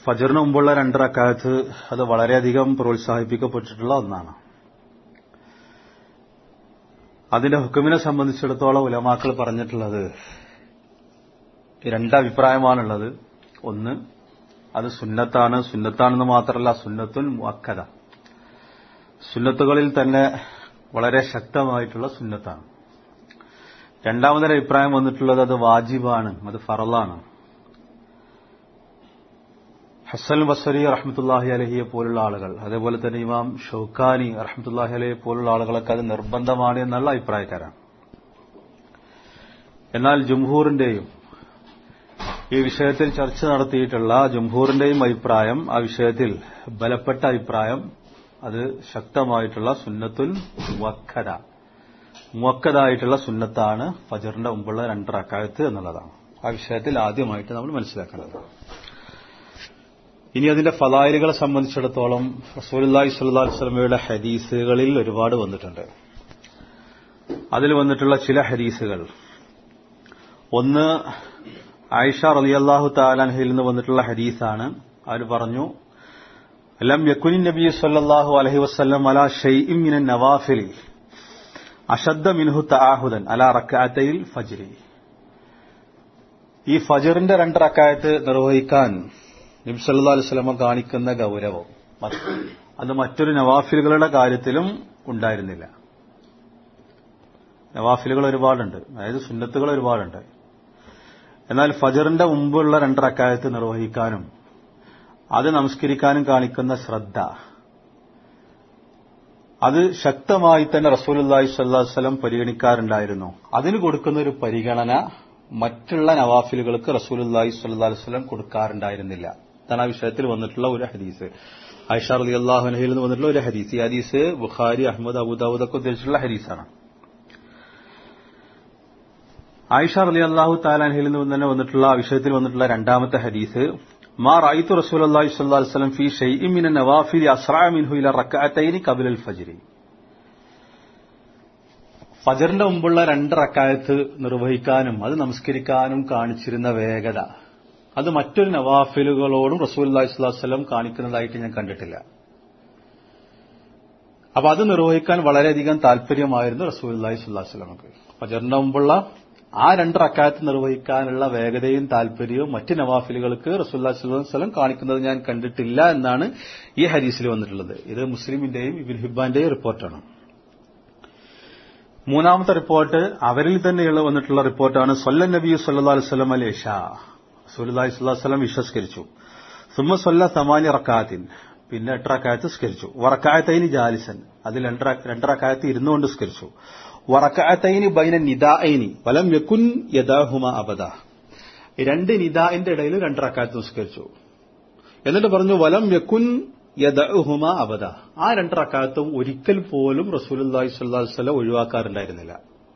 ഫജറിന് മുമ്പുള്ള രണ്ട് റക്കാത്ത് അത് വളരെയധികം പ്രോത്സാഹിപ്പിക്കപ്പെട്ടിട്ടുള്ള ഒന്നാണ് അതിന്റെ ഹുക്കുമിനെ സംബന്ധിച്ചിടത്തോളം ഉലമാക്കൾ പറഞ്ഞിട്ടുള്ളത് രണ്ടഭിപ്രായമാണുള്ളത് ഒന്ന് അത് സുന്നത്താണ് സുന്നത്താണെന്ന് മാത്രമല്ല സുന്നത്തുൻ മുഅക്കദ സുന്നത്തുകളിൽ തന്നെ വളരെ ശക്തമായിട്ടുള്ള സുന്നത്താണ് രണ്ടാമതൊരു അഭിപ്രായം വന്നിട്ടുള്ളത് അത് വാജിബാണ് അത് ഫറലാണ് ഹസൻ ബസരി റഹ്മത്തുല്ലാഹി അലഹിയെ പോലുള്ള ആളുകൾ അതേപോലെ തന്നെ ഇമാം ഷൌക്കാനി റഹ്മത്തുല്ലാഹി അലഹിയെ പോലുള്ള ആളുകളൊക്കെ അത് നിർബന്ധമാണ് എന്നുള്ള അഭിപ്രായക്കാരാണ് എന്നാൽ ജംഹൂറിന്റെയും ഈ വിഷയത്തിൽ ചർച്ച നടത്തിയിട്ടുള്ള ജംഹൂറിന്റെയും അഭിപ്രായം ആ വിഷയത്തിൽ ബലപ്പെട്ട അഭിപ്രായം അത് ശക്തമായിട്ടുള്ള സുന്നത്തുൽ മുവക്കത മുവക്കതായിട്ടുള്ള സുന്നത്താണ് ഫജറിന്റെ മുമ്പുള്ള രണ്ട് റക്കായത്ത് എന്നുള്ളതാണ് ആ വിഷയത്തിൽ ആദ്യമായിട്ട് നമ്മൾ മനസ്സിലാക്കേണ്ടത് ഇനി അതിന്റെ ഫലായലുകളെ സംബന്ധിച്ചിടത്തോളം റസൂലി സ്വല്ലാ വസ്ലമയുടെ ഹദീസുകളിൽ ഒരുപാട് വന്നിട്ടുണ്ട് അതിൽ വന്നിട്ടുള്ള ചില ഹദീസുകൾ ഒന്ന് ആയിഷ റളിയല്ലാഹു താലാൻഹയിൽ നിന്ന് വന്നിട്ടുള്ള ഹദീസാണ് അവർ പറഞ്ഞു ലം യക്കുനി നബി സല്ലല്ലാഹു അലൈഹി വസല്ലം അലാ ഷൈഇൻ മിനൻ നവാഫിലി അഷദ്ദ മിൻഹു തആഹുദൻ അലാ റക്അത്തയിൽ ഫജ്രി ഈ ഫജറിന്റെ രണ്ട് റക്കായത്ത് നിർവഹിക്കാൻ നബി സല്ലല്ലാഹു അലൈഹി വസല്ലം കാണിക്കുന്ന ഗൗരവം അത് മറ്റൊരു നവാഫിലുകളുടെ കാര്യത്തിലും ഉണ്ടായിരുന്നില്ല നവാഫിലുകൾ ഒരുപാടുണ്ട് അതായത് സുന്നത്തുകൾ ഒരുപാടുണ്ട് എന്നാൽ ഫജറിന്റെ മുമ്പുള്ള രണ്ടറക്കായത്ത് നിർവഹിക്കാനും അത് നമസ്കരിക്കാനും കാണിക്കുന്ന ശ്രദ്ധ അത് ശക്തമായി തന്നെ റസൂലുല്ലാഹി സ്വല്ലാ വസ്ലം പരിഗണിക്കാറുണ്ടായിരുന്നു അതിന് കൊടുക്കുന്ന ഒരു പരിഗണന മറ്റുള്ള നവാഫിലുകൾക്ക് റസൂലുല്ലാഹി സ്വല്ലാ വസ്ലം കൊടുക്കാറുണ്ടായിരുന്നില്ല അതാണ് ആ വിഷയത്തിൽ വന്നിട്ടുള്ള ഒരു ഹദീസ് ഐഷ അലി അള്ളാഹുനഹയിൽ നിന്ന് വന്നിട്ടുള്ള ഒരു ഹദീസ് ഈ ഹദീസ് ബുഖാരി അഹമ്മദ് അബുദാവൂദ് ഒക്കെ ഉദ്ദേശിച്ചുള്ള ഹദീസാണ് ആയിഷ റലി അള്ളാഹു താലാൻഹിൽ നിന്ന് തന്നെ വന്നിട്ടുള്ള ആ വിഷയത്തിൽ വന്നിട്ടുള്ള രണ്ടാമത്തെ ഹദീസ് മാ റായിത്തു റസൂൽ അള്ളാഹി സ്വല്ലാ വസ്ലം ഫി ഷെയ്ഇമിൻ നവാഫിൽ അസ്രാ മിൻഹു ഇല റക്കാത്തൈനി കബിൽ അൽ ഫജിരി ഫജറിന്റെ മുമ്പുള്ള രണ്ട് റക്കായത്ത് നിർവഹിക്കാനും അത് നമസ്കരിക്കാനും കാണിച്ചിരുന്ന വേഗത അത് മറ്റൊരു നവാഫിലുകളോടും റസൂൽ അള്ളാഹി സ്വലാസ്ലം കാണിക്കുന്നതായിട്ട് ഞാൻ കണ്ടിട്ടില്ല അപ്പൊ അത് നിർവഹിക്കാൻ വളരെയധികം താല്പര്യമായിരുന്നു റസൂൽ അള്ളാഹി സ്വലാസ്ലമക്ക് ഫജറിന്റെ മുമ്പുള്ള ആ രണ്ട് റക്കായത്ത് നിർവഹിക്കാനുള്ള വേഗതയും താല്പര്യവും മറ്റ് നവാഫിലുകൾക്ക് റസൂല്ലാ സ്വലം കാണിക്കുന്നത് ഞാൻ കണ്ടിട്ടില്ല എന്നാണ് ഈ ഹരീസിൽ വന്നിട്ടുള്ളത് ഇത് മുസ്ലിമിന്റെയും ഇബിൻ ഹിബാന്റെയും റിപ്പോർട്ടാണ് മൂന്നാമത്തെ റിപ്പോർട്ട് അവരിൽ തന്നെയുള്ള വന്നിട്ടുള്ള റിപ്പോർട്ടാണ് സൊല്ല നബി സല്ലാ വസ്ലം അൽ ഇഷ സുല്ലാഹി സ്വല്ലം വിശ്വസ്കരിച്ചു സുമ്മ സൊല്ല സമാനി റക്കാത്തിൻ പിന്നെ എട്ട് റക്കായത്ത് സ്കരിച്ചു വറക്കായത്തൈന് ജാലിസൻ അതിൽ രണ്ടറക്കായത്ത് ഇരുന്നുകൊണ്ട് സ്കരിച്ചു വറക്കാത്തൈന് ബൈന നിദാഐനി വലം യക്കുൻ യദാഹുമ അബദ രണ്ട് നിദാന്റെ ഇടയിൽ രണ്ടറക്കായത്ത് നിസ്കരിച്ചു എന്നിട്ട് പറഞ്ഞു വലം യക്കുൻ യദഹുമ അബദ ആ രണ്ടറക്കായത്തും ഒരിക്കൽ പോലും റസൂലി സ്വല്ലാസ്ലം ഒഴിവാക്കാറുണ്ടായിരുന്നില്ല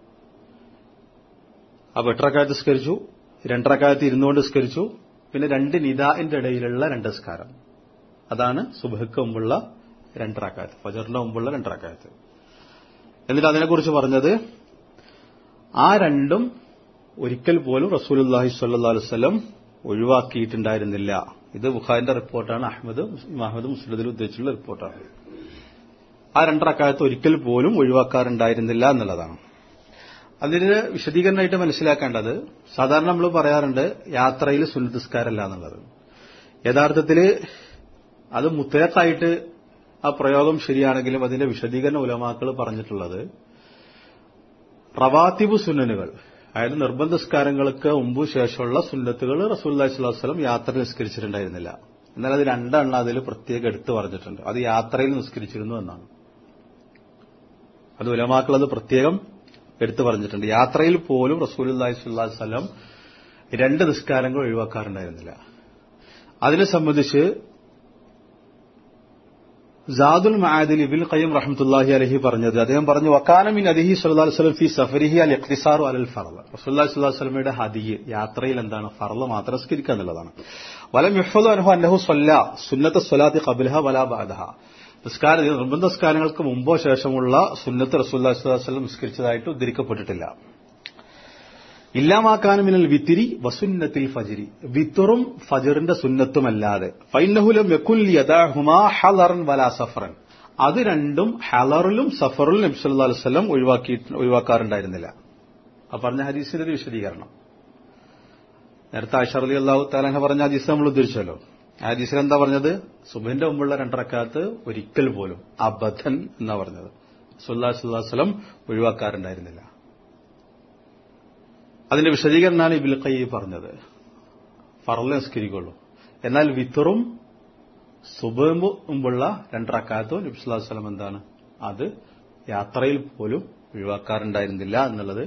അപ്പൊ എട്ടറക്കായത്ത് സ്കരിച്ചു രണ്ടറക്കായത്ത് ഇരുന്നുകൊണ്ട് സ്കരിച്ചു പിന്നെ രണ്ട് നിദാന്റെ ഇടയിലുള്ള രണ്ട് സ്കാരം അതാണ് സുബഹക്ക് മുമ്പുള്ള രണ്ടറക്കായത്ത് ഫജറിന്റെ മുമ്പുള്ള രണ്ടറക്കായത്ത് എന്നിട്ട് അതിനെക്കുറിച്ച് പറഞ്ഞത് ആ രണ്ടും ഒരിക്കൽ പോലും റസൂലുല്ലാഹി സ്വല്ലാ വസ്ലം ഒഴിവാക്കിയിട്ടുണ്ടായിരുന്നില്ല ഇത് ബുഖാരിന്റെ റിപ്പോർട്ടാണ് അഹമ്മദ് അഹമ്മദ് മുസ്ലിദിൽ ഉദ്ദേശിച്ചുള്ള റിപ്പോർട്ടാണ് ആ രണ്ടറക്കാലത്ത് ഒരിക്കൽ പോലും ഒഴിവാക്കാറുണ്ടായിരുന്നില്ല എന്നുള്ളതാണ് അതിന് വിശദീകരണമായിട്ട് മനസ്സിലാക്കേണ്ടത് സാധാരണ നമ്മൾ പറയാറുണ്ട് യാത്രയിൽ സുന്നതിസ്കാരമല്ല എന്നുള്ളത് യഥാർത്ഥത്തിൽ അത് മുത്തേക്കായിട്ട് ആ പ്രയോഗം ശരിയാണെങ്കിലും അതിന്റെ വിശദീകരണ ഉലമാക്കൾ പറഞ്ഞിട്ടുള്ളത് റവാത്തിബ് സുന്നനുകൾ അതായത് നിർബന്ധസ്കാരങ്ങൾക്ക് മുമ്പ് ശേഷമുള്ള സുന്നത്തുകൾ റസൂല്ലി സ്വലം യാത്ര നിസ്കരിച്ചിട്ടുണ്ടായിരുന്നില്ല എന്നാൽ അത് രണ്ടെണ്ണം അതിൽ പ്രത്യേകം എടുത്തു പറഞ്ഞിട്ടുണ്ട് അത് യാത്രയിൽ നിസ്കരിച്ചിരുന്നു എന്നാണ് അത് ഉലമാക്കൾ അത് പ്രത്യേകം എടുത്തു പറഞ്ഞിട്ടുണ്ട് യാത്രയിൽ പോലും റസൂലി സ്വല്ലം രണ്ട് നിസ്കാരങ്ങൾ ഒഴിവാക്കാറുണ്ടായിരുന്നില്ല അതിനെ സംബന്ധിച്ച് ജാദുൽ മആദിൽ ഇബിൻ ഖയ്യം റഹ്മത്തുള്ളാഹി അലഹി പറഞ്ഞത് അദ്ദേഹം പറഞ്ഞു വക്കാനമിൻ അലിഹി സല്ലല്ലാഹു അലൈഹി വസല്ലം ഫി സഫരിഹി അൽ ഇഖ്തിസാറു അലൽ ഫർള റസൂലുള്ളാഹി സ്വല്ലല്ലാഹു അലൈഹി വസല്ലമയുടെ ഹദിയ് യാത്രയിൽ എന്താണ് ഫർള മാത്രം സ്കരിക്കുക എന്നുള്ളതാണ് വലം യുഹ്ഫദു അൻഹു അന്നഹു സല്ല സുന്നത്ത സ്വലാത്തി ഖബ്ലഹ വലാ ബഅദഹ നിസ്കാര നിർബന്ധ നിസ്കാരങ്ങൾക്ക് മുമ്പോ ശേഷമുള്ള സുന്നത്ത് റസൂലുള്ളാഹി സ്വല്ലല്ലാഹു അലൈഹി വസല്ലം നിസ്കരിച്ചതായിട്ട് ഉദ്ധരിക്കപ്പെട്ടിട്ടില്ല ഇല്ലാമാക്കാനും മിനൽ വിത്തിരി വസുന്നത്തിൽ ഫജിരി വിത്തറും ഫജറിന്റെ സുന്നത്തുമല്ലാതെ ഫൈനഹുലം യക്കുൽ യദാഹുമാ ഹലറൻ വലാ സഫറൻ അത് രണ്ടും ഹലറിലും സഫറിലും നബി സല്ലല്ലാഹു അലൈഹി വസല്ലം ഒഴിവാക്കി ഒഴിവാക്കാറുണ്ടായിരുന്നില്ല ആ പറഞ്ഞ ഹദീസിന്റെ ഒരു വിശദീകരണം നേരത്തെ ആയിഷ റളി അള്ളാഹു താലാഹ പറഞ്ഞ ഹദീസ് നമ്മൾ ഉദ്ധരിച്ചല്ലോ ആ ഹദീസിൽ എന്താ പറഞ്ഞത് സുബഹിന്റെ മുമ്പുള്ള രണ്ടറക്കാലത്ത് ഒരിക്കൽ പോലും അബദ്ധൻ എന്നാ പറഞ്ഞത് സുല്ലാ സുല്ലാസ്ലം ഒഴിവാക്കാറുണ്ടായിരുന്നില്ല അതിന്റെ വിശദീകരണമാണ് ഇബിൽ കൈ പറഞ്ഞത് ഫറലെ നിസ്കരിക്കുള്ളൂ എന്നാൽ വിത്തറും സുബഹ് മുമ്പുള്ള രണ്ടറക്കാലത്തും നബി സ്വല്ലല്ലാഹു അലൈഹി വസല്ലം എന്താണ് അത് യാത്രയിൽ പോലും ഒഴിവാക്കാറുണ്ടായിരുന്നില്ല എന്നുള്ളത്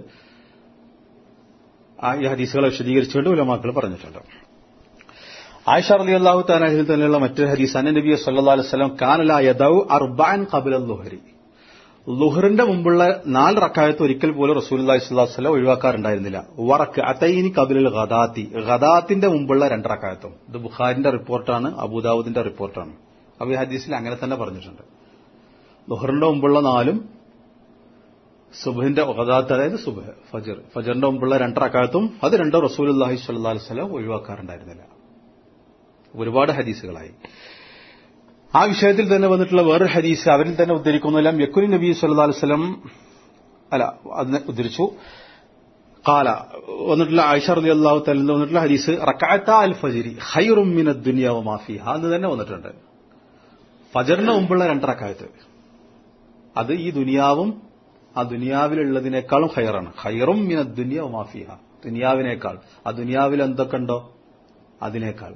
ആ ഈ ഹദീസുകളെ വിശദീകരിച്ചുകൊണ്ട് ഉലമാക്കൾ പറഞ്ഞിട്ടുണ്ട് ആയിഷ റളി അള്ളാഹു താലാഹിൽ തന്നെയുള്ള മറ്റൊരു ഹദീസ് അന്ന നബി സല്ലല്ലാഹു അലൈഹി വസല്ലം കാനല യദൗ അർബഅൻ ഖബല ലുഹരി ലുഹറിന്റെ മുമ്പുള്ള നാല് റക്കായത്ത് ഒരിക്കൽ പോലും റസൂലുള്ളാഹി സ്വല്ലല്ലാഹു അലൈഹി വസല്ലം ഒഴിവാക്കാറുണ്ടായിരുന്നില്ല വറക്ക് അതൈനി ഖബിലൽ ഗദാത്തി ഗദാത്തിന്റെ മുമ്പുള്ള രണ്ട് റക്കായത്തും ഇത് ബുഖാരിന്റെ റിപ്പോർട്ടാണ് അബൂദാവൂദിന്റെ റിപ്പോർട്ടാണ് അപ്പൊ ഈ ഹദീസിൽ അങ്ങനെ തന്നെ പറഞ്ഞിട്ടുണ്ട് ലുഹറിന്റെ മുമ്പുള്ള നാലും സുബഹിന്റെ ഗദാത്ത് അതായത് സുബഹ് ഫജർ ഫജറിന്റെ മുമ്പുള്ള രണ്ടറക്കാലത്തും അത് രണ്ടോ റസൂലുള്ളാഹി സ്വല്ലല്ലാഹു അലൈഹി വസല്ലം ഒഴിവാക്കാറുണ്ടായിരുന്നില്ല ഒരുപാട് ഹദീസുകളായി ആ വിഷയത്തിൽ തന്നെ വന്നിട്ടുള്ള വേറൊരു ഹദീസ് അവരിൽ തന്നെ ഉദ്ധരിക്കുന്നെല്ലാം യക്കുരി നബി സല്ലല്ലാഹു അലൈഹി വസല്ലം അല്ല അതിനെ ഉദ്ധരിച്ചു قال വന്നിട്ടുള്ള ആയിഷ റളിയല്ലാഹു തആല വന്നിട്ടുള്ള ഹദീസ് റക്അത്ത അൽ ഫജ്രി ഖൈറും മിന ദുനിയ വമാ ഫീഹാ എന്ന് തന്നെ വന്നിട്ടുണ്ട് ഫജറിന് മുമ്പുള്ള രണ്ട് റക്അത്ത് അത് ഈ ദുനിയാവും ആ ദുനിയാവിലുള്ളതിനേക്കാളും ഹൈറാണ് ഹൈറും മിന ദുനിയ വമാ ഫീഹാ ദുനിയാവിനേക്കാൾ ആ ദുനിയാവിൽ എന്തൊക്കെ ഉണ്ടോ അതിനേക്കാൾ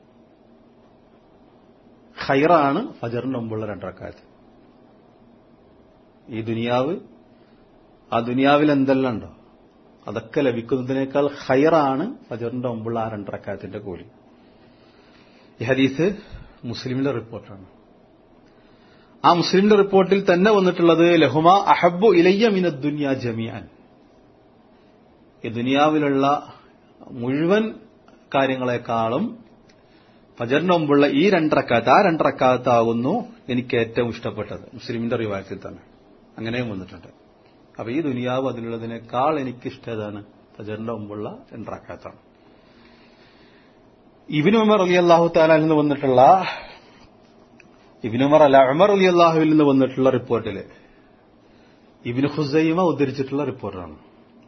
ഖൈറാണ് ഫജറിന് മുമ്പുള്ള രണ്ടറക്കാലത്ത് ഈ ദുനിയാവ് ആ ദുനിയാവിൽ എന്തെല്ലാം ഉണ്ടോ അതൊക്കെ ലഭിക്കുന്നതിനേക്കാൾ ഖൈറാണ് ഫജറിന്റെ മുമ്പുള്ള ആ രണ്ടറക്കാലത്തിന്റെ കൂലി ഈ ഹദീസ് മുസ്ലിമിന്റെ റിപ്പോർട്ടാണ് ആ മുസ്ലിമിന്റെ റിപ്പോർട്ടിൽ തന്നെ വന്നിട്ടുള്ളത് ലഹുമ അഹബു ഇലയ്യ മിന ദുനിയ ജമിയാൻ ഈ ദുനിയാവിലുള്ള മുഴുവൻ കാര്യങ്ങളെക്കാളും ഫജറിന് മുമ്പുള്ള ഈ രണ്ടറക്കാലത്ത് ആ രണ്ടറക്കാലത്താകുന്നു എനിക്ക് ഏറ്റവും ഇഷ്ടപ്പെട്ടത് മുസ്ലിമിന്റെ റിവായത്തിൽ തന്നെ അങ്ങനെയും വന്നിട്ടുണ്ട് അപ്പൊ ഈ ദുനിയാവ് അതിലുള്ളതിനേക്കാൾ എനിക്കിഷ്ടം ഏതാണ് ഫജറിന്റെ മുമ്പുള്ള രണ്ടറക്കാലത്താണ് ഇബിന് ഉമർ അലി അള്ളാഹു താലാൽ നിന്ന് വന്നിട്ടുള്ള ഇബിന് ഉമർ അല്ല ഉമർ അലി അള്ളാഹുവിൽ നിന്ന് വന്നിട്ടുള്ള റിപ്പോർട്ടില് ഇബിന് ഹുസൈമ ഉദ്ധരിച്ചിട്ടുള്ള റിപ്പോർട്ടാണ്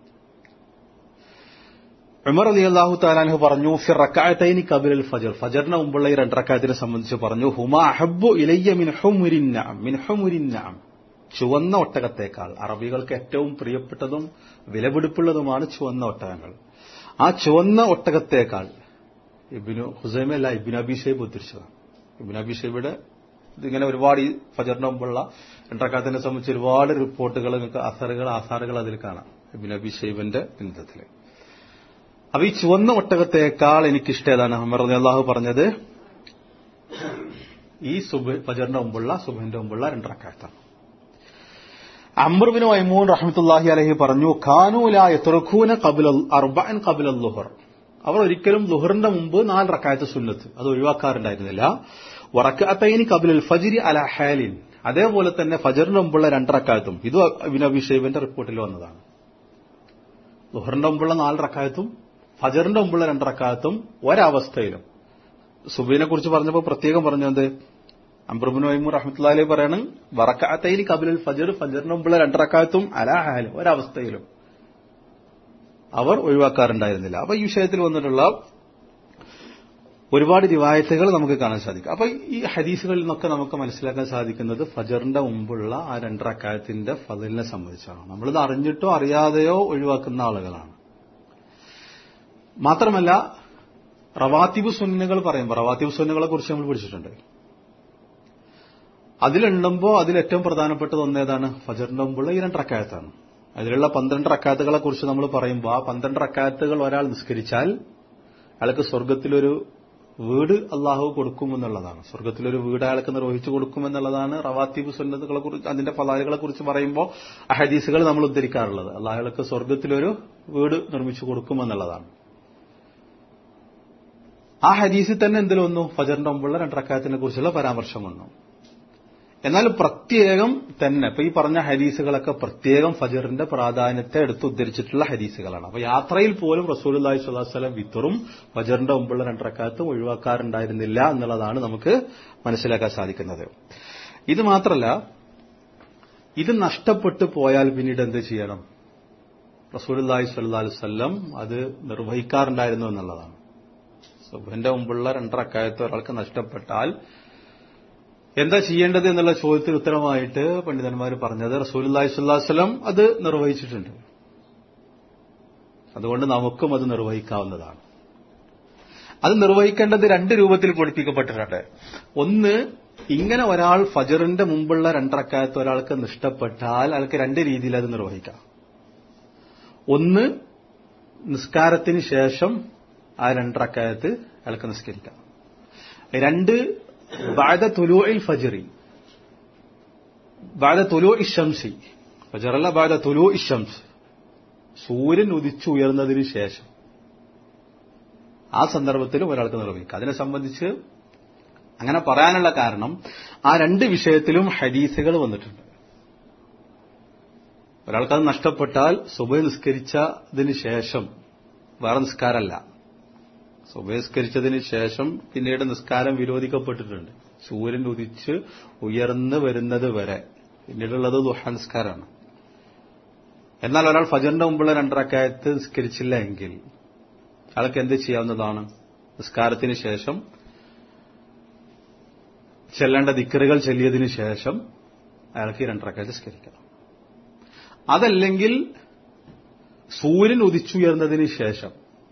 ഉമർ അലി അള്ളാഹു താലാൻഹു പറഞ്ഞു ഫിർ റക്കായത്തൈനി കബിൽ ഫജർ ഫജറിന് മുമ്പുള്ള ഈ രണ്ടറക്കായത്തിനെ സംബന്ധിച്ച് പറഞ്ഞു ഹുമ അഹബു ഇലയ്യ മിൻ ഹുമുരിന്നാം മിൻ ഹുമുരിന്നാം ചുവന്ന ഒട്ടകത്തേക്കാൾ അറബികൾക്ക് ഏറ്റവും പ്രിയപ്പെട്ടതും വിലപിടിപ്പുള്ളതുമാണ് ചുവന്ന ഒട്ടകങ്ങൾ ആ ചുവന്ന ഒട്ടകത്തേക്കാൾ ഇബിനു ഹുസൈമ അല്ല ഇബിൻ അബിഷേബ് ഉദ്ധരിച്ചതാണ് ഇബിൻ അബിഷേബിയുടെ ഇതിങ്ങനെ ഒരുപാട് ഈ ഫജറിന് മുമ്പുള്ള രണ്ടറക്കാത്തിനെ സംബന്ധിച്ച് ഒരുപാട് റിപ്പോർട്ടുകൾ നിങ്ങൾക്ക് അസറുകൾ ആസാറുകൾ അതിൽ കാണാം ഇബിൻ അബിഷേബിന്റെ ബന്ധത്തില് അപ്പൊ ഈ ചുവന്ന ഒട്ടകത്തേക്കാൾ എനിക്കിഷ്ടം ഏതാണ് അമർ അള്ളാഹു പറഞ്ഞത് ഈ സുബ് ഫജറിന്റെ മുമ്പുള്ള സുബഹിന്റെ മുമ്പുള്ള രണ്ടറക്കാത്താണ് അമ്രുബിന് വൈമൂൻ റഹ്മത്തുല്ലാഹി അലഹി പറഞ്ഞു ഖാനൂല എത്രഖൂന കബിൽ അർബൻ കബിൽ ലുഹർ അവർ ഒരിക്കലും ലുഹറിന്റെ മുമ്പ് നാല് റക്കായത്ത് സുന്നത്ത് അത് ഒഴിവാക്കാറുണ്ടായിരുന്നില്ല വറക്കത്തൈനി കബിൽ ഫജിരി അല ഹാലിൻ അതേപോലെ തന്നെ ഫജറിന്റെ മുമ്പുള്ള രണ്ടറക്കായത്തും ഇത് ഇബിൻ അബിഷേബിന്റെ റിപ്പോർട്ടിൽ വന്നതാണ് ലുഹറിന്റെ മുമ്പുള്ള നാല് റക്കായത്തും ഫജറിന്റെ മുമ്പുള്ള രണ്ടറക്കാലത്തും ഒരവസ്ഥയിലും സുബീനെ കുറിച്ച് പറഞ്ഞപ്പോൾ പ്രത്യേകം പറഞ്ഞത് അംബ്രബുൻ വൈമൂർ റഹ്മത്തുല്ലാലി പറയണം വറക്കാത്തൈനി കബിലുൽ ഫജർ ഫജറിന് മുമ്പുള്ള രണ്ടറക്കാലത്തും അലാഹാലും ഒരവസ്ഥയിലും അവർ ഒഴിവാക്കാറുണ്ടായിരുന്നില്ല അപ്പൊ ഈ വിഷയത്തിൽ വന്നിട്ടുള്ള ഒരുപാട് റിവായത്തുകൾ നമുക്ക് കാണാൻ സാധിക്കും അപ്പൊ ഈ ഹദീസുകളിൽ നിന്നൊക്കെ നമുക്ക് മനസ്സിലാക്കാൻ സാധിക്കുന്നത് ഫജറിന്റെ മുമ്പുള്ള ആ രണ്ടറക്കാലത്തിന്റെ ഫതിലിനെ സംബന്ധിച്ചാണ് നമ്മളിത് അറിഞ്ഞിട്ടോ അറിയാതെയോ ഒഴിവാക്കുന്ന ആളുകളാണ് മാത്രമല്ല റവാത്തിബ് സുന്നുകൾ പറയുമ്പോൾ റവാത്തിബ് സുന്നുകളെ കുറിച്ച് നമ്മൾ പഠിച്ചിട്ടുണ്ട് അതിലെണ്ണുമ്പോൾ അതിൽ ഏറ്റവും പ്രധാനപ്പെട്ടത് ഒന്നേതാണ് ഫജറിന്റെ മുമ്പുള്ള ഈ രണ്ട് റക്കായത്താണ് അതിലുള്ള പന്ത്രണ്ട് റക്കാത്തുകളെ കുറിച്ച് നമ്മൾ പറയുമ്പോൾ ആ പന്ത്രണ്ട് റക്കാത്തുകൾ ഒരാൾ നിസ്കരിച്ചാൽ അയാൾക്ക് സ്വർഗത്തിലൊരു വീട് അള്ളാഹു കൊടുക്കുമെന്നുള്ളതാണ് സ്വർഗത്തിലൊരു വീട് അയാൾക്ക് നിർവഹിച്ചു കൊടുക്കുമെന്നുള്ളതാണ് റവാത്തിബ് സുന്നത്തുകളെ കുറിച്ച് അതിന്റെ ഫലാലുകളെ കുറിച്ച് പറയുമ്പോൾ ആ ഹദീസുകൾ നമ്മൾ ഉദ്ധരിക്കാറുള്ളത് അള്ളാഹുകൾക്ക് സ്വർഗത്തിലൊരു വീട് നിർമ്മിച്ചു കൊടുക്കുമെന്നുള്ളതാണ് ആ ഹദീസിൽ തന്നെ എന്തിൽ വന്നു ഫജറിന്റെ മുമ്പുള്ള രണ്ടറക്കായത്തിനെ കുറിച്ചുള്ള പരാമർശം വന്നു എന്നാൽ പ്രത്യേകം തന്നെ ഇപ്പൊ ഈ പറഞ്ഞ ഹദീസുകളൊക്കെ പ്രത്യേകം ഫജറിന്റെ പ്രാധാന്യത്തെ എടുത്ത് ഉദ്ധരിച്ചിട്ടുള്ള ഹദീസുകളാണ് അപ്പൊ യാത്രയിൽ പോലും റസൂൽ അള്ളാഹി സ്വലാസ്ലം വിത്തറും ഫജറിന്റെ മുമ്പുള്ള രണ്ടരക്കാലത്തും ഒഴിവാക്കാറുണ്ടായിരുന്നില്ല എന്നുള്ളതാണ് നമുക്ക് മനസ്സിലാക്കാൻ സാധിക്കുന്നത് ഇത് മാത്രമല്ല ഇത് നഷ്ടപ്പെട്ടു പോയാൽ പിന്നീട് എന്ത് ചെയ്യണം റസൂൽ അള്ളാഹി സ്വല്ലാ വല്ലം അത് നിർവഹിക്കാറുണ്ടായിരുന്നു എന്നുള്ളതാണ് സുബന്റെ മുമ്പുള്ള രണ്ടരക്കാലത്ത് ഒരാൾക്ക് നഷ്ടപ്പെട്ടാൽ എന്താ ചെയ്യേണ്ടത് എന്നുള്ള ചോദ്യത്തിന് ഉത്തരമായിട്ട് പണ്ഡിതന്മാർ പറഞ്ഞത് റസൂലി സ്വല്ലാസ്ലം അത് നിർവഹിച്ചിട്ടുണ്ട് അതുകൊണ്ട് നമുക്കും അത് നിർവഹിക്കാവുന്നതാണ് അത് നിർവഹിക്കേണ്ടത് രണ്ട് രൂപത്തിൽ പഠിപ്പിക്കപ്പെട്ടിട്ടുണ്ട് ഒന്ന് ഇങ്ങനെ ഒരാൾ ഫജറിന്റെ മുമ്പുള്ള രണ്ടറക്കാലത്ത് ഒരാൾക്ക് നഷ്ടപ്പെട്ടാൽ അയാൾക്ക് രണ്ട് രീതിയിൽ അത് നിർവഹിക്കാം ഒന്ന് നിസ്കാരത്തിന് ശേഷം ആ രണ്ടറക്കാലത്ത് അയാൾക്ക് നിസ്കരിക്കാം രണ്ട് ബാദ തുലൂഇൽ ഫജറി ബാദ തുലൂ ഇഷംസി ഫജറല്ല ബാദ തുലൂ ഇഷംസ് സൂര്യൻ ഉദിച്ചുയർന്നതിന് ശേഷം ആ സന്ദർഭത്തിലും ഒരാൾക്ക് നിർവഹിക്കാം അതിനെ സംബന്ധിച്ച് അങ്ങനെ പറയാനുള്ള കാരണം ആ രണ്ട് വിഷയത്തിലും ഹദീസുകൾ വന്നിട്ടുണ്ട് ഒരാൾക്കത് നഷ്ടപ്പെട്ടാൽ സുബൈ നിസ്കരിച്ചതിന് ശേഷം വേറെ നിസ്കാരമല്ല സുബഹിസ്കരിച്ചതിന് ശേഷം പിന്നീട് നിസ്കാരം വിരോധിക്കപ്പെട്ടിട്ടുണ്ട് സൂര്യൻ ഉദിച്ച് ഉയർന്നു വരുന്നത് വരെ പിന്നീടുള്ളത് ദുഹാനിസ്കാരമാണ് എന്നാൽ ഒരാൾ ഫജറിന്റെ മുമ്പുള്ള രണ്ടരക്കായത്ത് നിസ്കരിച്ചില്ല എങ്കിൽ അയാൾക്ക് എന്ത് ചെയ്യാവുന്നതാണ് നിസ്കാരത്തിന് ശേഷം ചെല്ലേണ്ട ദിക്കറുകൾ ചെല്ലിയതിനു ശേഷം അയാൾക്ക് ഈ രണ്ടരക്കായത്ത് നിസ്കരിക്കാം അതല്ലെങ്കിൽ സൂര്യൻ ഉദിച്ചുയർന്നതിന് ശേഷം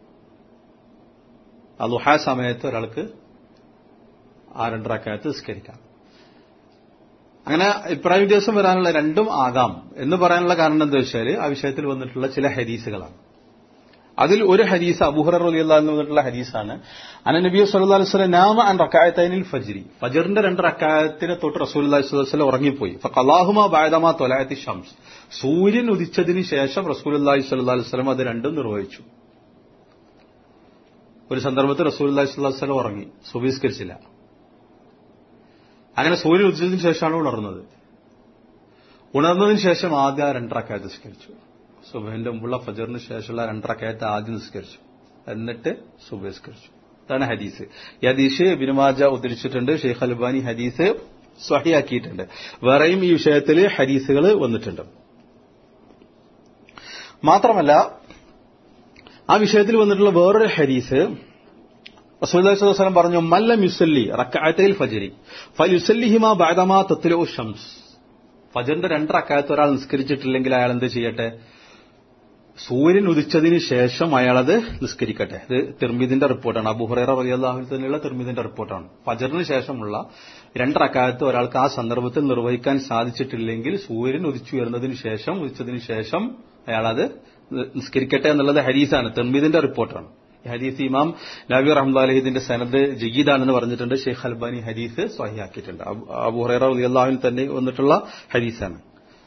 അലുഹ സമയത്ത് ഒരാൾക്ക് ആ രണ്ടരക്കാലത്ത് നിസ്കരിക്കാം അങ്ങനെ അഭിപ്രായ വ്യത്യാസം വരാനുള്ള രണ്ടും ആകാം എന്ന് പറയാനുള്ള കാരണം എന്താ വെച്ചാൽ ആ വിഷയത്തിൽ വന്നിട്ടുള്ള ചില ഹദീസുകളാണ് അതിൽ ഒരു ഹദീസ് അബുഹർ റലിയുള്ള വന്നിട്ടുള്ള ഹദീസാണ് അന നബി സല്ലല്ലാഹു അലൈഹി വസല്ലം നാമ അൻ റക്അത്തൈനിൽ ഫജ്രി ഫജറിന്റെ രണ്ട് റക്അത്തിന് തൊട്ട് റസൂലുള്ളാഹി സ്വല്ലല്ലാഹു അലൈഹി വസല്ലം ഉറങ്ങിപ്പോയി ഫഖല്ലാഹുമ ബഅദമാ തൊലായത്തി ഷംസ് സൂര്യൻ ഉദിച്ചതിന് ശേഷം റസൂലുള്ളാഹി സ്വല്ലല്ലാഹു അലൈഹി വസല്ലം അത് രണ്ടും നിർവഹിച്ചു ഒരു സന്ദർഭത്തിൽ റസൂലുള്ളാഹി സ്വല്ലല്ലാഹു അലൈഹി വസല്ലം ഉറങ്ങി സുബഹിസ്കരിച്ചില്ല അങ്ങനെ സൂര്യൻ ഉദിച്ചതിന് ശേഷമാണ് ഉണർന്നത് ഉണർന്നതിന് ശേഷം ആദ്യം ആ രണ്ടറക്കായത്ത് നിസ്കരിച്ചു സുബഹിന്റെ മുമ്പുള്ള ഫജറിന് ശേഷമുള്ള രണ്ടറക്കായത്ത് ആദ്യം നിസ്കരിച്ചു എന്നിട്ട് സുബഹിസ്കരിച്ചു അതാണ് ഹദീസ് ഈ ഹദീസ് ബിനുമാജ ഉദ്ധരിച്ചിട്ടുണ്ട് ഷെയ്ഖ് അൽബാനി ഹദീസ് സ്വഹിയാക്കിയിട്ടുണ്ട് വേറെയും ഈ വിഷയത്തിൽ ഹദീസുകൾ വന്നിട്ടുണ്ട് മാത്രമല്ല ആ വിഷയത്തിൽ വന്നിട്ടുള്ള വേറൊരു ഹദീസ് റസൂലുള്ളാഹി പറഞ്ഞു മല്ലം യുസല്ലി റക്അത്തൈൽ ഫജ്രി ഫലുസല്ലിഹിമ ബഅദമാ തത്ലു ഷംസ് ഫജറിന്റെ രണ്ട് റക്അത്ത് ഒരാൾ നിസ്കരിച്ചിട്ടില്ലെങ്കിൽ അയാൾ എന്ത് ചെയ്യട്ടെ സൂര്യൻ ഉദിച്ചതിന് ശേഷം അയാളത് നിസ്കരിക്കട്ടെ ഇത് തിർമിദിന്റെ റിപ്പോർട്ടാണ് അബുഹുറൈറ റളിയല്ലാഹു തന്നെയുള്ള തിർമിദിന്റെ റിപ്പോർട്ടാണ് ഫജറിന് ശേഷമുള്ള രണ്ട് റക്കാലത്ത് ഒരാൾക്ക് ആ സന്ദർഭത്തിൽ നിർവഹിക്കാൻ സാധിച്ചിട്ടില്ലെങ്കിൽ സൂര്യൻ ഉദിച്ചുയർന്നതിന് ശേഷം ഉദിച്ചതിന് ശേഷം അയാളത് നിസ്കരിക്കട്ടെ എന്നുള്ളത് ഹരീസാണ് തിർമിദിന്റെ റിപ്പോർട്ടാണ് ഹദീസ് ഇമാം നബി റഹ്മദ് അലഹിദിന്റെ സനദ് ജഗീദാണെന്ന് പറഞ്ഞിട്ടുണ്ട് ഷെയ്ഖ് അൽബാനി ഹദീസ് സ്വഹിയാക്കിയിട്ടുണ്ട് അബുഹറ അള്ളാഹുവിൽ തന്നെ വന്നിട്ടുള്ള ഹദീസാണ്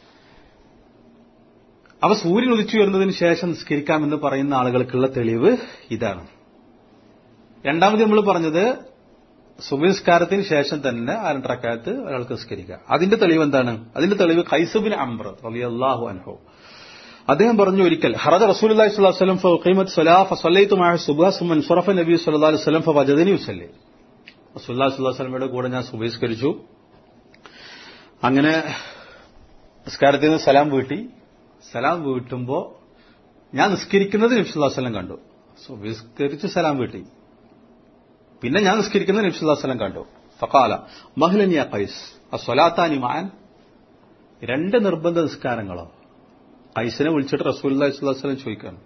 അവ സൂര്യൻ ഉദിച്ചു വരുന്നതിന് ശേഷം നിസ്കരിക്കാമെന്ന് പറയുന്ന ആളുകൾക്കുള്ള തെളിവ് ഇതാണ് രണ്ടാമത് നമ്മൾ പറഞ്ഞത് സുബിസ്കാരത്തിന് ശേഷം തന്നെ ആ രണ്ടരക്കാലത്ത് ഒരാൾക്ക് നിസ്കരിക്കുക അതിന്റെ തെളിവ് എന്താണ് അതിന്റെ തെളിവ് ഖൈസുബിൻ അംബ്ര അള്ളാഹു അൻഹോ അദ്ദേഹം പറഞ്ഞു ഒരിക്കൽ ഹറദ റസൂലി സ്വലം ഫീമത്ത് സലാ ഫസല്ലൈത്തു മായ സുബഹ സുമൻ സുറഫ നബി സല്ലാ അലൈഹി സ്വലം ഫജദനി വസല്ലി റസൂല്ലാ സ്വല്ലാ സ്വലമയുടെ കൂടെ ഞാൻ സുബഹിസ്കരിച്ചു അങ്ങനെ നിസ്കാരത്തിൽ നിന്ന് സലാം വീട്ടി സലാം വീട്ടുമ്പോ ഞാൻ നിസ്കരിക്കുന്നത് നബ്സുല്ലാ സ്വലം കണ്ടു സുബഹിസ്കരിച്ച് സലാം വീട്ടി പിന്നെ ഞാൻ നിസ്കരിക്കുന്നത് നബ്സുല്ലാ സ്വലം കണ്ടു ഫക്കാല മഹ്ലനിയ ഖൈസ് അസ്വലാത്താനി മാൻ രണ്ട് നിർബന്ധ നിസ്കാരങ്ങളോ ഐസിനെ വിളിച്ചിട്ട് റസൂല്ലി സ്വലം ചോദിക്കാണ്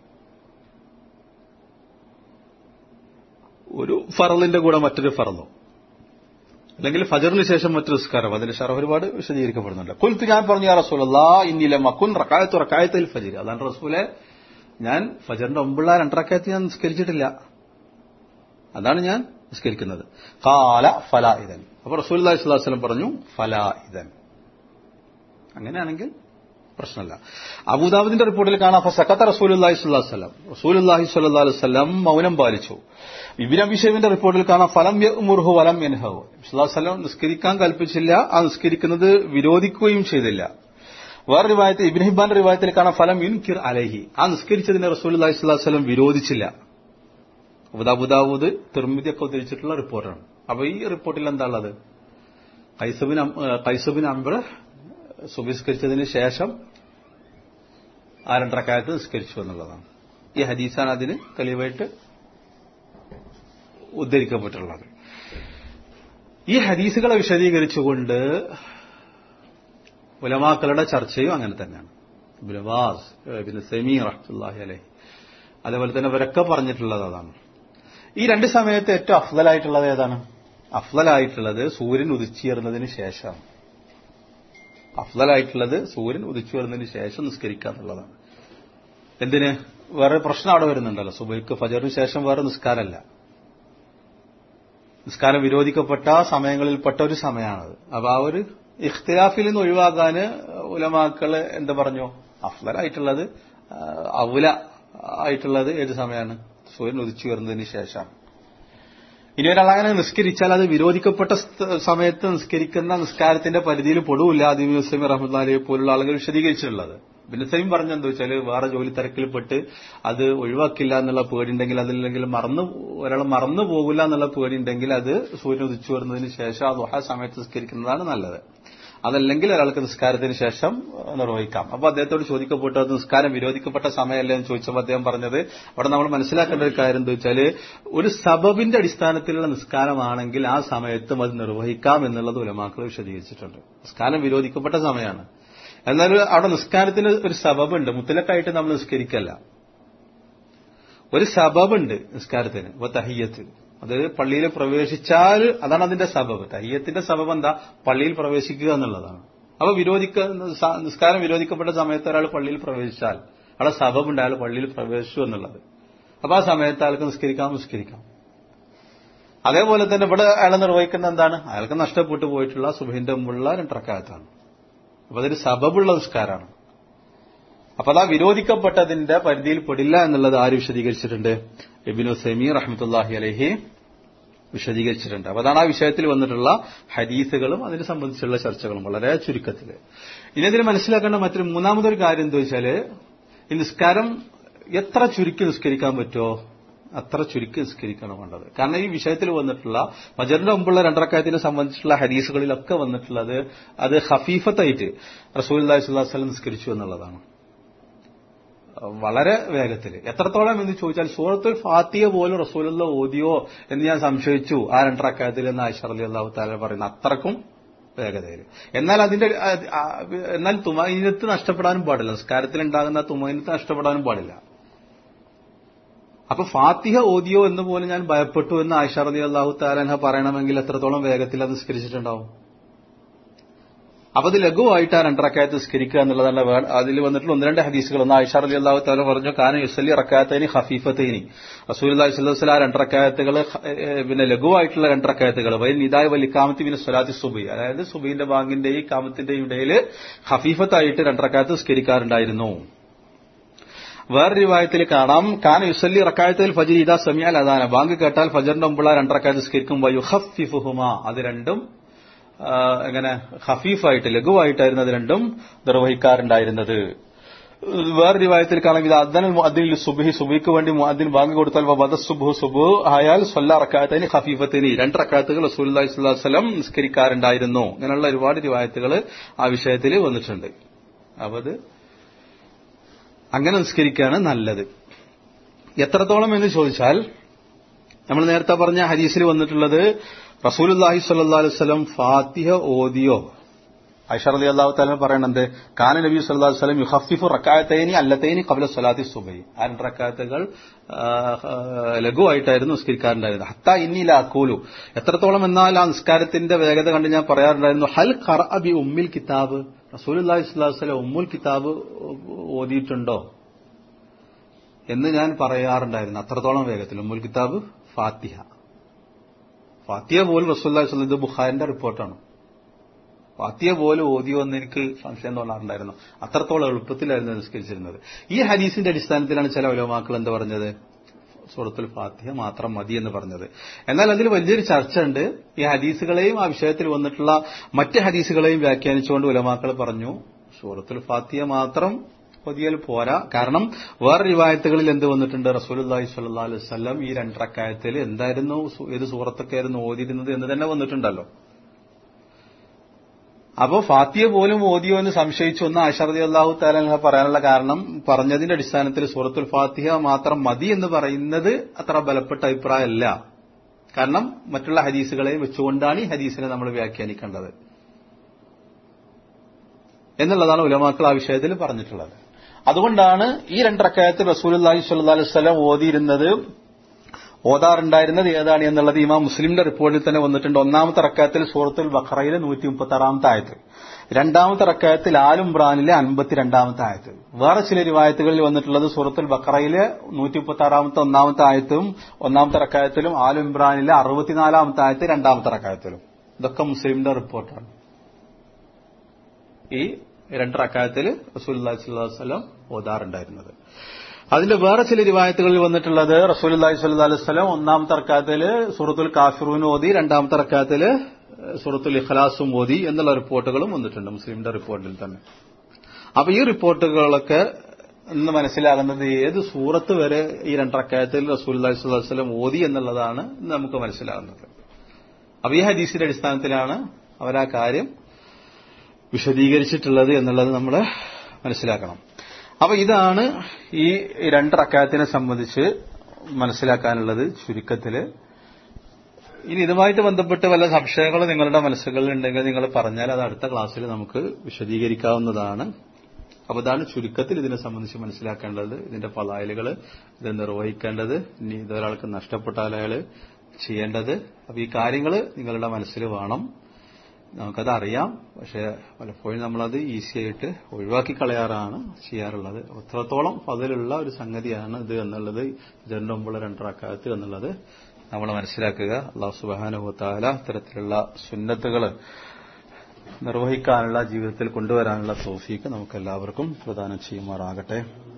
ഒരു ഫറലിന്റെ കൂടെ മറ്റൊരു ഫറലോ അല്ലെങ്കിൽ ഫജറിന് ശേഷം മറ്റൊരു നിസ്കാരം അതിന്റെ ഷറഫ് ഒരുപാട് വിശദീകരിക്കപ്പെടുന്നുണ്ട് കുൽത്ത് ഞാൻ പറഞ്ഞു യാ റസൂലല്ലാ ഇന്നില മക്കുൻ റക്കായത്ത് റക്കായത്തിൽ ഫജിർ അതാണ് റസൂലെ ഞാൻ ഫജറിന്റെ മുമ്പുള്ള രണ്ടറക്കായത്ത് ഞാൻ നിസ്കരിച്ചിട്ടില്ല അതാണ് ഞാൻ നിസ്കരിക്കുന്നത് കാല ഫലാ ഇതൻ അപ്പൊ റസൂൽ അള്ളാഹി സ്വലാസ്ലം പറഞ്ഞു ഫലാ ഇതൻ അങ്ങനെയാണെങ്കിൽ പ്രശ്നമല്ല അബൂദാബിന്റെ റിപ്പോർട്ടിൽ കാണാം അപ്പൊ സക്കത്ത റസൂലുല്ലാഹി സ്വല്ലല്ലാഹു അലൈഹി വസല്ലം റസൂലുല്ലാഹി സ്വല്ലല്ലാഹു അലൈഹി വസല്ലം മൗനം പാലിച്ചു ഇബിൻ അബിഷേബിന്റെ റിപ്പോർട്ടിൽ കാണാം ഫലം യഅ്മുറുഹു വലം യൻഹു സ്വല്ലല്ലാഹു അലൈഹി വസല്ലം നിസ്കരിക്കാൻ കൽപ്പിച്ചില്ല ആ നിസ്കരിക്കുന്നത് വിരോധിക്കുകയും ചെയ്തില്ല വേറെ റിവായത്തിൽ ഇബിൻ ഹിബാന്റെ റിവായത്തിൽ കാണാം ഫലം യുൻകിർ അലൈഹി ആ നിസ്കരിച്ചതിനെ റസൂലുല്ലാഹി സ്വല്ലല്ലാഹു അലൈഹി വസല്ലം വിരോധിച്ചില്ല അബുദാബുദാവൂദ് തിർമിതി ഒക്കെ ഉദ്ധരിച്ചിട്ടുള്ള റിപ്പോർട്ടാണ് അപ്പൊ ഈ റിപ്പോർട്ടിൽ എന്താ ഉള്ളത് കൈസബിൻ അം- ഏഹ് കൈസബിൻ അംബർ സുബിസ്കരിച്ചതിന് ശേഷം ആ രണ്ടരക്കാലത്ത് നിസ്കരിച്ചു എന്നുള്ളതാണ് ഈ ഹദീസാണ് അതിന് തെളിവായിട്ട് ഉദ്ധരിക്കപ്പെട്ടുള്ളത് ഈ ഹദീസുകളെ വിശദീകരിച്ചുകൊണ്ട് ഉലമാക്കളുടെ ചർച്ചയും അങ്ങനെ തന്നെയാണ് ബിനവാസ് പിന്നെ സെമി റഹ്മുല്ലാഹി അലൈഹി അതേപോലെ തന്നെ ഇവരൊക്കെ പറഞ്ഞിട്ടുള്ളത് അതാണ് ഈ രണ്ട് സമയത്ത് ഏറ്റവും അഫ്ലലായിട്ടുള്ളത് ഏതാണ് അഫ്ലലായിട്ടുള്ളത് സൂര്യൻ ഉദിച്ചുയർന്നതിന് ശേഷം അഫ്ലലായിട്ടുള്ളത് സൂര്യൻ ഉദിച്ചുയർന്നതിന് ശേഷം നിസ്കരിക്കുക എന്നുള്ളതാണ് എന്തിന് വേറെ പ്രശ്നം അവിടെ വരുന്നുണ്ടല്ലോ സുബൈക്ക് ഫജറിന് ശേഷം വേറെ നിസ്കാരമല്ല നിസ്കാരം വിരോധിക്കപ്പെട്ട സമയങ്ങളിൽപ്പെട്ട ഒരു സമയമാണത് അപ്പൊ ആ ഒരു ഇഖ്തിലാഫിൽ നിന്ന് ഒഴിവാകാന് ഉലമാക്കള് എന്താ പറഞ്ഞു അഫ്ലലായിട്ടുള്ളത് ആ, ഔല ആയിട്ടുള്ളത് ഏത് സമയമാണ് സൂര്യൻ ഉദിച്ചു വരുന്നതിന് ശേഷം ഇനി ഒരാൾ അങ്ങനെ നിസ്കരിച്ചാൽ അത് വിരോധിക്കപ്പെട്ട സ്ഥ- സമയത്ത് നിസ്കരിക്കുന്ന നിസ്കാരത്തിന്റെ പരിധിയിൽ പൊടുവില്ല അദീബ് മുസ്ലിം റഹ്മദ്ദാലിയെ പോലുള്ള ആളുകൾ വിശദീകരിച്ചിട്ടുള്ളത് പിന്നെ സെയിം പറഞ്ഞെന്താ വെച്ചാൽ വേറെ ജോലി തിരക്കിൽപ്പെട്ട് അത് ഒഴിവാക്കില്ല എന്നുള്ള പേടിയുണ്ടെങ്കിൽ അതില്ലെങ്കിൽ മറന്നു ഒരാൾ മറന്നു പോകില്ല എന്നുള്ള പേടിയുണ്ടെങ്കിൽ അത് സൂര്യൻ ഉദിച്ചു വരുന്നതിന് ശേഷം ആ ദുഹ സമയത്ത് നിസ്കരിക്കുന്നതാണ് നല്ലത് അതല്ലെങ്കിൽ ഒരാൾക്ക് നിസ്കാരത്തിന് ശേഷം ഏഹ്, നിർവഹിക്കാം അപ്പൊ അദ്ദേഹത്തോട് ചോദിക്കപ്പെട്ടത് നിസ്കാരം വിരോധിക്കപ്പെട്ട സമയമല്ലേ എന്ന് ചോദിച്ചപ്പോൾ അദ്ദേഹം പറഞ്ഞത് അവിടെ നമ്മൾ മനസ്സിലാക്കേണ്ട ഒരു കാര്യം എന്താ വെച്ചാൽ ഒരു സബബിന്റെ അടിസ്ഥാനത്തിലുള്ള നിസ്കാരമാണെങ്കിൽ ആ സമയത്തും അത് നിർവഹിക്കാം എന്നുള്ളത് ഉലമാക്കൾ വിശദീകരിച്ചിട്ടുണ്ട് നിസ്കാരം വിരോധിക്കപ്പെട്ട സമയമാണ് എന്നാൽ അവിടെ നിസ്കാരത്തിന് ഒരു സബബുണ്ട് മുത്തലക്കായിട്ട് നമ്മൾ നിസ്കരിക്കല്ല ഒരു സബബുണ്ട് നിസ്കാരത്തിന് ഇപ്പൊ തഹിയത്ത് അത് പള്ളിയിൽ പ്രവേശിച്ചാൽ അതാണ് അതിന്റെ സബബ് തഹിയത്തിന്റെ സബബ് എന്താ പള്ളിയിൽ പ്രവേശിക്കുക എന്നുള്ളതാണ് അപ്പൊ വിരോധിക്ക സ- നിസ്കാരം വിരോധിക്കപ്പെട്ട സമയത്ത് ഒരാൾ പള്ളിയിൽ പ്രവേശിച്ചാൽ അവിടെ സബബുണ്ട് അയാൾ പള്ളിയിൽ പ്രവേശിച്ചു എന്നുള്ളത് അപ്പൊ ആ സമയത്ത് അയാൾക്ക് നിസ്കരിക്കാം നിസ്കരിക്കാം അതേപോലെ തന്നെ ഇവിടെ അയാൾ നിർവഹിക്കുന്ന എന്താണ് അയാൾക്ക് നഷ്ടപ്പെട്ടു പോയിട്ടുള്ള സുബഹിന്റെ മുമ്പുള്ള രണ്ടറക്കാലത്താണ് അപ്പൊ അതൊരു സബബുള്ള നിസ്കാരമാണ് അപ്പൊ അതാ വിരോധിക്കപ്പെട്ടതിന്റെ പരിധിയിൽ പെടില്ല എന്നുള്ളത് ആര് വിശദീകരിച്ചിട്ടുണ്ട് എബിനു സെമി റഹ്മത്തുല്ലാഹി അലഹി വിശദീകരിച്ചിട്ടുണ്ട് അപ്പൊ അതാണ് ആ വിഷയത്തിൽ വന്നിട്ടുള്ള ഹദീസുകളും അതിനെ സംബന്ധിച്ചുള്ള ചർച്ചകളും വളരെ ചുരുക്കത്തിൽ ഇനി ഇതിൽ മനസ്സിലാക്കേണ്ട മറ്റൊരു മൂന്നാമതൊരു കാര്യം എന്താ വെച്ചാല് ഈ നിസ്കാരം എത്ര ചുരുക്കി നിസ്കരിക്കാൻ പറ്റുമോ അത്ര ചുരുക്കി നിസ്കരിക്കണം വേണ്ടത് കാരണം ഈ വിഷയത്തിൽ വന്നിട്ടുള്ള മജറിന്റെ മുമ്പുള്ള രണ്ടരക്കാര്യത്തിനെ സംബന്ധിച്ചുള്ള ഹദീസുകളിലൊക്കെ വന്നിട്ടുള്ളത് അത് ഹഫീഫത്തായിട്ട് റസൂൽ അള്ളാഹി സ്വല്ലം നിസ്കരിച്ചു എന്നുള്ളതാണ് വളരെ വേഗത്തിൽ എത്രത്തോളം എന്ന് ചോദിച്ചാൽ സൂറത്തുൽ ഫാത്തിയ പോലും റസൂലുള്ള ഓതിയോ എന്ന് ഞാൻ സംശയിച്ചു ആ രണ്ടറക്കാര്യത്തിൽ എന്ന് ആയിഷ അലി അള്ളാഹു താല പറയുന്ന അത്രക്കും വേഗതയിൽ എന്നാൽ അതിന്റെ ആ, ആ, എന്നാൽ തുമൈനത്ത് നഷ്ടപ്പെടാനും പാടില്ല നിസ്കാരത്തിൽ ഉണ്ടാകുന്ന തുമൈനത്ത് നഷ്ടപ്പെടാനും പാടില്ല അപ്പൊ ഫാത്തിഹ ഓതിയോ എന്ന് പോലും ഞാൻ ഭയപ്പെട്ടു എന്ന് ആയിഷ റലി അള്ളാഹു താലഹ പറയണമെങ്കിൽ എത്രത്തോളം വേഗത്തിൽ അത് നിസ്കരിച്ചിട്ടുണ്ടാവും അപ്പൊ അത് ലഘുവായിട്ട് ആ രണ്ടറക്കായത്ത് നിസ്കരിക്കുക എന്നുള്ളതല്ല വേ- അതിൽ വന്നിട്ടുള്ള ഒന്ന് രണ്ട് ഹദീസുകൾ ഒന്ന് ആയിഷ അലി അള്ളാഹു താല പറഞ്ഞു കാന യുസലി റക്കായത്തേനി ഹഫീഫത്തേനി റസൂൽ അള്ളാഹി സ്വല്ലാ രണ്ടറക്കായത്തുകൾ പിന്നെ ലഘുവായിട്ടുള്ള രണ്ടറക്കായത്തുകൾ വൈ നിതായ് വലിക്കാമത്തി പിന്നെ സ്വലാത്തി സുബി അതായത് സുബീന്റെ ബാങ്കിന്റെയും കാമത്തിന്റെയും ഇടയിൽ ഹഫീഫത്തായിട്ട് രണ്ടറക്കായത്ത് നിസ്കരിക്കാറുണ്ടായിരുന്നു വേറെ രൂപായത്തിൽ കാണാം കാന യുസല്ലി റക്കായത്തിൽ ഫജിർ ഇതാ സമിയാൽ അതാണ് ബാങ്ക് കേട്ടാൽ ഫജറിന്റെ മുമ്പുള്ള രണ്ടറക്കായത്ത് നിസ്കരിക്കുമ്പോൾ യുഹഫിഫുഹുമ അത് രണ്ടും ആ, എങ്ങനെ ഹഫീഫായിട്ട് ലഘുവായിട്ടായിരുന്നു അത് രണ്ടും നിർവഹിക്കാറുണ്ടായിരുന്നത് വേറെ രൂപായത്തിൽ കാണാം ഇത് അദ്ദനൽ മുഅദ്ദിൻ സുബഹി സുബിക്ക് വേണ്ടി മുഅദ്ദിൻ ബാങ്ക് കൊടുത്താൽ വദ സുബഹു സുബു ആയാൽ സ്വല്ല റക്കായത്തിന് ഹഫീഫത്തിന് രണ്ട് റക്കായത്തുകൾ റസൂലുള്ളാഹി സ്വല്ലല്ലാഹു അലൈഹി വസല്ലം നിസ്കരിക്കാറുണ്ടായിരുന്നു ഇങ്ങനെയുള്ള ഒരുപാട് രൂപായത്തുകൾ ആ വിഷയത്തിൽ വന്നിട്ടുണ്ട് അപ്പൊ അത് അങ്ങനെ നിസ്കരിക്കുകയാണ് നല്ലത് എത്രത്തോളം എന്ന് ചോദിച്ചാൽ നമ്മൾ നേരത്തെ പറഞ്ഞ ഹദീസിൽ വന്നിട്ടുള്ളത് റസൂലുല്ലാഹി സ്വല്ലല്ലാഹു അലൈഹി വസല്ലം ഫാത്തിഹ ഓദിയോ ഐഷ റളി അള്ളാഹു താല പറയണത് കാന നബി സല്ലല്ലാഹു അലൈഹി വസല്ലം യുഖഫിഫു റക്അതൈനി അല്ലതൈനി ഖബ്ല സ്വലാത്തി സുബഹി ആ രണ്ട് റക്അത്തുകൾ ആ, ആ, ലഘുവായിട്ടായിരുന്നു നിസ്കരിക്കാറുണ്ടായിരുന്നത് ഹത്ത ഇന്നി ലാക്കൂലു എത്രത്തോളം എന്നാൽ ആ നിസ്കാരത്തിന്റെ വേഗത കണ്ട് ഞാൻ പറയാറുണ്ടായിരുന്നു ഹൽ ഖറഅ ബി ഉമ്മിൽ കിതാബ് റസൂലുള്ളാഹി സ്വല്ലല്ലാഹു അലൈഹി വസല്ലം ഉമ്മുൽ കിതാബ് ഓതിയിട്ടുണ്ടോ എന്ന് ഞാൻ പറയാറുണ്ടായിരുന്നു അത്രത്തോളം വേഗത്തിൽ ഉമ്മുൽ കിതാബ് ഫാത്തിഹ ഫാത്തിഹ പോലും റസൂല്ലാഹി സ്വല്ലം ഇത് ബുഖാരിന്റെ റിപ്പോർട്ടാണ് ഫാത്തിയ പോലെ ഓതിയോ എന്ന് എനിക്ക് സംശയം തോന്നാറുണ്ടായിരുന്നു അത്രത്തോളം എളുപ്പത്തിലായിരുന്നു നിസ്കരിച്ചിരുന്നത് ഈ ഹദീസിന്റെ അടിസ്ഥാനത്തിലാണ് ചില ഉലമാക്കൾ എന്ത് പറഞ്ഞത് സൂറത്തുൽ ഫാത്തിഹ മാത്രം മതി എന്ന് പറഞ്ഞത് എന്നാൽ അതിൽ വലിയൊരു ചർച്ച ഉണ്ട് ഈ ഹദീസുകളെയും ആ വിഷയത്തിൽ വന്നിട്ടുള്ള മറ്റ് ഹദീസുകളെയും വ്യാഖ്യാനിച്ചുകൊണ്ട് ഉലമാക്കൾ പറഞ്ഞു സൂറത്തുൽ ഫാത്തിഹ മാത്രം ഓതിയാൽ പോരാ കാരണം വേറെ റിവായത്തുകളിൽ എന്ത് വന്നിട്ടുണ്ട് റസൂലുല്ലാഹി സ്വല്ലല്ലാഹു അലൈഹി വസല്ലം ഈ രണ്ടറക്കായത്തിൽ എന്തായിരുന്നു സു- ഏത് സൂറത്തൊക്കെ ആയിരുന്നു ഓതിയിരുന്നത് എന്ന് തന്നെ വന്നിട്ടുണ്ടല്ലോ അപ്പോ ഫാത്തിയ പോലും ഓതിയോ എന്ന് സംശയിച്ചു എന്ന് ആഷറതി അള്ളാഹു താല പറയാനുള്ള കാരണം പറഞ്ഞതിന്റെ അടിസ്ഥാനത്തിൽ സൂറത്തുൽ ഫാത്തിഹ മാത്രം മതി എന്ന് പറയുന്നത് അത്ര ബലപ്പെട്ട അഭിപ്രായമല്ല കാരണം മറ്റുള്ള ഹദീസുകളെയും വെച്ചുകൊണ്ടാണ് ഈ ഹദീസിനെ നമ്മൾ വ്യാഖ്യാനിക്കേണ്ടത് എന്നുള്ളതാണ് ഉലമാക്കൾ ആ വിഷയത്തിൽ പറഞ്ഞിട്ടുള്ളത് അതുകൊണ്ടാണ് ഈ രണ്ടറക്കായത്തിൽ റസൂൽ അള്ളാഹി സ്വല്ലാ അലൈഹി സ്വലം ഓതിയിരുന്നത് ഓതാറുണ്ടായിരുന്നത് ഏതാണ് എന്നുള്ളത് ഇമാം മുസ്ലിമിന്റെ റിപ്പോർട്ടിൽ തന്നെ വന്നിട്ടുണ്ട് ഒന്നാമത്തെ റക്കായത്തിൽ സൂറത്തുൽ ബഖറയിലെ നൂറ്റി മുപ്പത്തി ആറാമത്തെ ആയത്ത് രണ്ടാമത്തെ റക്കായത്തിൽ ആലുംബ്രാനിലെ അൻപത്തിരണ്ടാമത്തെ ആയത്ത് വേറെ ചില റിവായത്തുകളിൽ വന്നിട്ടുള്ളത് സൂറത്തുൽ ബഖറയിലെ നൂറ്റി മുപ്പത്തി ആറാമത്തെ ഒന്നാമത്തെ ആയത്തും ഒന്നാമത്തെ റക്കായത്തിലും ആലുംബ്രാനിലെ അറുപത്തിനാലാമത്തെ ആയത്ത് രണ്ടാമത്തെ റക്കായത്തിലും ഇതൊക്കെ മുസ്ലിമിന്റെ റിപ്പോർട്ടാണ് ഈ രണ്ട് റക്കായത്തിൽ റസൂലുള്ളാഹി സ്വല്ലല്ലാഹു അലൈഹി വസല്ലം ഓതാറുണ്ടായിരുന്നത് അതിന്റെ വേറെ ചില റിവായത്തുകളിൽ വന്നിട്ടുള്ളത് റസൂലുള്ളാഹി സ്വല്ലല്ലാഹു അലൈഹി വസല്ലം ഒന്നാമത്തെ റക്കായത്തിൽ സൂറത്തുൽ കാഫിറൂൻ ഓതി രണ്ടാമത്തെ റക്കായത്തിൽ സൂറത്തുൽ ഇഖ്ലാസും ഓതി എന്നുള്ള റിപ്പോർട്ടുകളും വന്നിട്ടുണ്ട് മുസ്ലിമിന്റെ റിപ്പോർട്ടിൽ തന്നെ അപ്പൊ ഈ റിപ്പോർട്ടുകളൊക്കെ എന്ന് മനസ്സിലാകുന്നത് ഏത് സൂറത്ത് വരെ ഈ രണ്ടറക്കായത്തിൽ റസൂലുള്ളാഹി സ്വല്ലല്ലാഹു അലൈഹി വസല്ലം ഓതി എന്നുള്ളതാണ് നമുക്ക് മനസ്സിലാകുന്നത് അപ്പൊ ഈ ഹദീസിന്റെ അടിസ്ഥാനത്തിലാണ് അവരാ കാര്യം വിശദീകരിച്ചിട്ടുള്ളത് എന്നുള്ളത് നമ്മൾ മനസ്സിലാക്കണം അപ്പൊ ഇതാണ് ഈ രണ്ട് റക്കായത്തിനെ സംബന്ധിച്ച് മനസ്സിലാക്കാനുള്ളത് ചുരുക്കത്തില് ഇനി ഇതുമായിട്ട് ബന്ധപ്പെട്ട് വല്ല സംശയങ്ങളും നിങ്ങളുടെ മനസ്സുകളിൽ ഉണ്ടെങ്കിൽ നിങ്ങൾ പറഞ്ഞാൽ അത് അടുത്ത ക്ലാസ്സിൽ നമുക്ക് വിശദീകരിക്കാവുന്നതാണ് അപ്പൊ ഇതാണ് ചുരുക്കത്തിൽ ഇതിനെ സംബന്ധിച്ച് മനസ്സിലാക്കേണ്ടത് ഇതിന്റെ പലായലുകൾ ഇത് നിർവഹിക്കേണ്ടത് ഇനി ഇതൊരാൾക്ക് നഷ്ടപ്പെട്ടാൽ അയാൾ ചെയ്യേണ്ടത് അപ്പൊ ഈ കാര്യങ്ങൾ നിങ്ങളുടെ മനസ്സിൽ വേണം നമുക്കത് അറിയാം പക്ഷെ പലപ്പോഴും നമ്മളത് ഈസി ആയിട്ട് ഒഴിവാക്കി കളയാറാണ് ചെയ്യാറുള്ളത് അത്രത്തോളം അതിലുള്ള ഒരു സംഗതിയാണ് ഇത് എന്നുള്ളത് ഇതിന്റെ മുമ്പുള്ള രണ്ടറക്കാലത്ത് എന്നുള്ളത് നമ്മൾ മനസ്സിലാക്കുക അള്ളാഹു സുബാനുഭവത്താല ഇത്തരത്തിലുള്ള സുന്നത്തുകൾ നിർവഹിക്കാനുള്ള ജീവിതത്തിൽ കൊണ്ടുവരാനുള്ള തോഫീക്ക് നമുക്ക് എല്ലാവർക്കും പ്രദാനം ചെയ്യുമാറാകട്ടെ